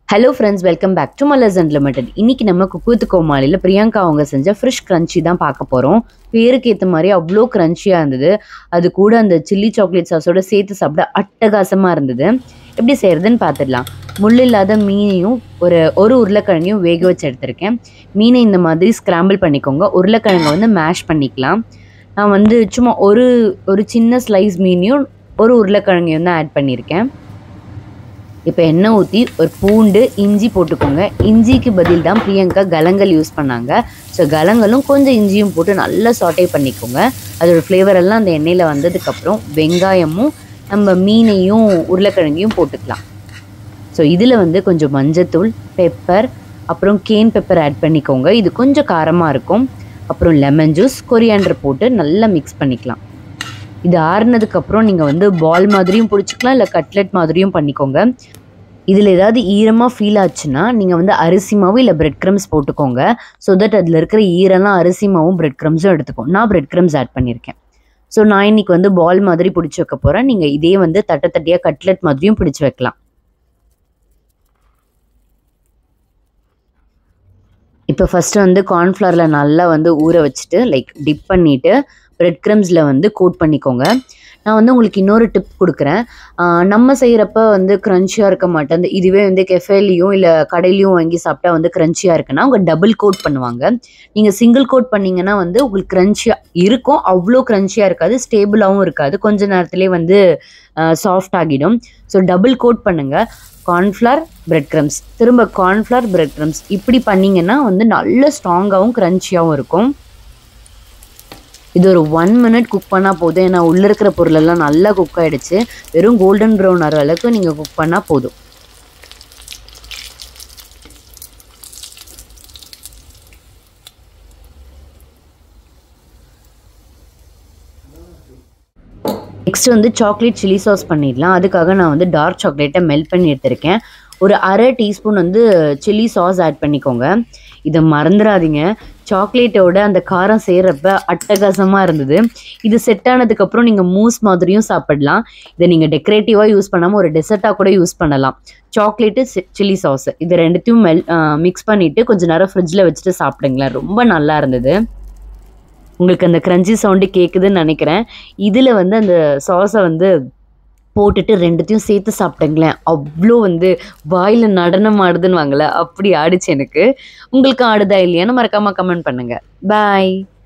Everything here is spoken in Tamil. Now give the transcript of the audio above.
hello friends welcome back to Malar's unlimited இன்னைக்கு நம்ம குக்கூத்து கோமாளியில் பிரியங்கா அவங்க செஞ்ச ஃப்ரெஷ் கிரன்ச்சி தான் பார்க்க போகிறோம் பேருக்கு ஏற்ற மாதிரி அவ்வளோ க்ரன்ச்சியாக இருந்தது அது கூட அந்த சில்லி சாக்லேட் சாஸோட சேர்த்து சாப்பிட அட்டகாசமாக இருந்தது எப்படி செய்கிறதுன்னு பார்த்துடலாம் முள் இல்லாத மீனையும் ஒரு ஒரு உருளைக்கிழங்கையும் வேக வச்சு எடுத்திருக்கேன் மீனை இந்த மாதிரி ஸ்க்ராம்பிள் பண்ணிக்கோங்க உருளைக்கிழங்கை வந்து மேஷ் பண்ணிக்கலாம் நான் வந்து சும்மா ஒரு ஒரு சின்ன ஸ்லைஸ் மீனையும் ஒரு உருளைக்கிழங்கையும் தான் ஆட் பண்ணியிருக்கேன் இப்போ எண்ணெய் ஊற்றி ஒரு பூண்டு இஞ்சி போட்டுக்கோங்க இஞ்சிக்கு பதில் தான் பிரியங்கா கலங்கள் யூஸ் பண்ணாங்க ஸோ கலங்களும் கொஞ்சம் இஞ்சியும் போட்டு நல்லா சாட்டே பண்ணிக்கோங்க அதோட ஃப்ளேவர் எல்லாம் அந்த எண்ணெயில் வந்ததுக்கப்புறம் வெங்காயமும் நம்ம மீனையும் உருளைக்கிழங்கையும் போட்டுக்கலாம் ஸோ இதில் வந்து கொஞ்சம் மஞ்சத்தூள் பெப்பர் அப்புறம் கேன் பெப்பர் ஆட் பண்ணிக்கோங்க இது கொஞ்சம் காரமாக இருக்கும் அப்புறம் லெமன் ஜூஸ் கொரியாண்டர் போட்டு நல்லா மிக்ஸ் பண்ணிக்கலாம் இது ஆறுனதுக்கப்புறம் நீங்கள் வந்து பால் மாதிரியும் பிடிச்சிக்கலாம் இல்லை கட்லெட் மாதிரியும் பண்ணிக்கோங்க இதில் ஏதாவது ஈரமாக ஃபீல் ஆச்சுன்னா நீங்கள் வந்து அரிசி மாவு இல்லை பிரெட் க்ரம்ஸ் போட்டுக்கோங்க ஸோ தட் அதில் இருக்கிற ஈரெல்லாம் அரிசி மாவும் பிரெட் க்ரம்ஸும் எடுத்துக்கும் நான் பிரெட் க்ரம்ஸ் ஆட் பண்ணியிருக்கேன் ஸோ நான் இன்னைக்கு வந்து பால் மாதிரி பிடிச்சி வைக்க போகிறேன் நீங்கள் இதே வந்து தட்டை தட்டியாக கட்லெட் மாதிரியும் பிடிச்சி வைக்கலாம் இப்போ ஃபஸ்ட்டு வந்து கார்ன்ஃப்ளவரில் நல்லா வந்து ஊற வச்சுட்டு லைக் டிப் பண்ணிவிட்டு பிரெட் க்ரம்ஸில் வந்து கோட் பண்ணிக்கோங்க நான் வந்து உங்களுக்கு இன்னொரு டிப் கொடுக்குறேன் நம்ம செய்கிறப்ப வந்து க்ரன்ச்சியாக இருக்க மாட்டேன் அந்த இதுவே வந்து கெஃபேலையும் இல்லை கடையிலையும் வாங்கி சாப்பிட்டா வந்து க்ரன்ச்சியாக இருக்குன்னா அவங்க டபுள் கோட் பண்ணுவாங்க நீங்கள் சிங்கிள் கோட் பண்ணிங்கன்னா வந்து உங்களுக்கு க்ரன்ச்சியாக இருக்கும் அவ்வளோ க்ரன்ச்சியாக இருக்காது ஸ்டேபிளாகவும் இருக்காது கொஞ்ச நேரத்துலேயே வந்து சாஃப்ட் ஆகிடும் ஸோ டபுள் கோட் பண்ணுங்கள் கார்ன்ஃப்ளவர் பிரெட் க்ரம்ஸ் திரும்ப கார்ன்ஃப்ளவர் பிரெட் க்ரம்ஸ் இப்படி பண்ணிங்கன்னா வந்து நல்ல ஸ்ட்ராங்காகவும் க்ரன்ச்சியாகவும் இருக்கும் இது ஒரு ஒன் மினிட் குக் பண்ணால் போதும் ஏன்னா உள்ளே இருக்கிற பொருளெல்லாம் நல்லா குக் ஆகிடுச்சு வெறும் கோல்டன் ப்ரௌன் வர அளவுக்கு நீங்கள் குக் பண்ணால் போதும் நெக்ஸ்ட் வந்து சாக்லேட் சில்லி சாஸ் பண்ணிடலாம் அதுக்காக நான் வந்து டார்க் சாக்லேட்டை மெல்ட் பண்ணி எடுத்திருக்கேன் ஒரு அரை டீஸ்பூன் வந்து சில்லி சாஸ் ஆட் பண்ணிக்கோங்க இதை மறந்துடாதீங்க சாக்லேட்டோட அந்த காரம் செய்கிறப்ப அட்டகாசமாக இருந்தது இது செட் ஆனதுக்கப்புறம் நீங்கள் மூஸ் மாதிரியும் சாப்பிடலாம் இதை நீங்கள் டெக்கரேட்டிவாக யூஸ் பண்ணாமல் ஒரு டெசர்ட்டாக கூட யூஸ் பண்ணலாம் சாக்லேட்டு சில்லி சாஸ் இது ரெண்டுத்தையும் மெல் மிக்ஸ் பண்ணிவிட்டு கொஞ்சம் நேரம் ஃப்ரிட்ஜில் வச்சுட்டு சாப்பிடுங்களேன் ரொம்ப நல்லா இருந்தது உங்களுக்கு அந்த க்ரன்ச்சி சவுண்டு கேட்குதுன்னு நினைக்கிறேன் இதில் வந்து அந்த சாஸை வந்து போட்டுட்டு ரெண்டுத்தையும் சேர்த்து சாப்பிட்டேங்களேன் அவ்வளோ வந்து வாயில் நடனம் ஆடுதுன்னு வாங்கல அப்படி ஆடிச்சு எனக்கு உங்களுக்கு ஆடுதா இல்லையான்னு மறக்காமல் கமெண்ட் பண்ணுங்கள் பாய்